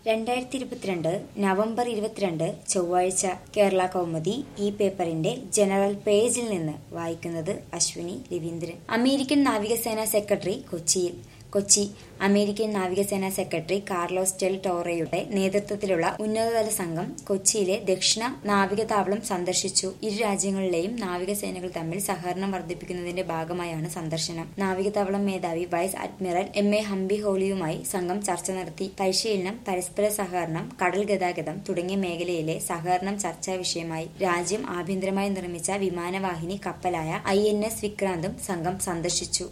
രണ്ടായിരത്തി ഇരുപത്തിരണ്ട് നവംബർ ഇരുപത്തിരണ്ട് ചൊവ്വാഴ്ച കേരള കൗമുദി ഈ പേപ്പറിന്റെ ജനറൽ പേജിൽ നിന്ന് വായിക്കുന്നത് അശ്വിനി രവീന്ദ്രൻ അമേരിക്കൻ നാവികസേനാ സെക്രട്ടറി കൊച്ചിയിൽ കൊച്ചി അമേരിക്കൻ നാവികസേനാ സെക്രട്ടറി കാർലോസ് ടെൽ ടോറയുടെ നേതൃത്വത്തിലുള്ള ഉന്നതതല സംഘം കൊച്ചിയിലെ ദക്ഷിണ നാവികതാവളം സന്ദർശിച്ചു ഇരു രാജ്യങ്ങളിലെയും നാവികസേനകൾ തമ്മിൽ സഹകരണം വർദ്ധിപ്പിക്കുന്നതിന്റെ ഭാഗമായാണ് സന്ദർശനം നാവികതാവളം മേധാവി വൈസ് അഡ്മിറൽ എം എ ഹംബി ഹോളിയുമായി സംഘം ചർച്ച നടത്തി പരിശീലനം പരസ്പര സഹകരണം കടൽ ഗതാഗതം തുടങ്ങിയ മേഖലയിലെ സഹകരണം ചർച്ചാ വിഷയമായി രാജ്യം ആഭ്യന്തരമായി നിർമ്മിച്ച വിമാനവാഹിനി കപ്പലായ ഐ എൻ എസ് വിക്രാന്തും സംഘം സന്ദർശിച്ചു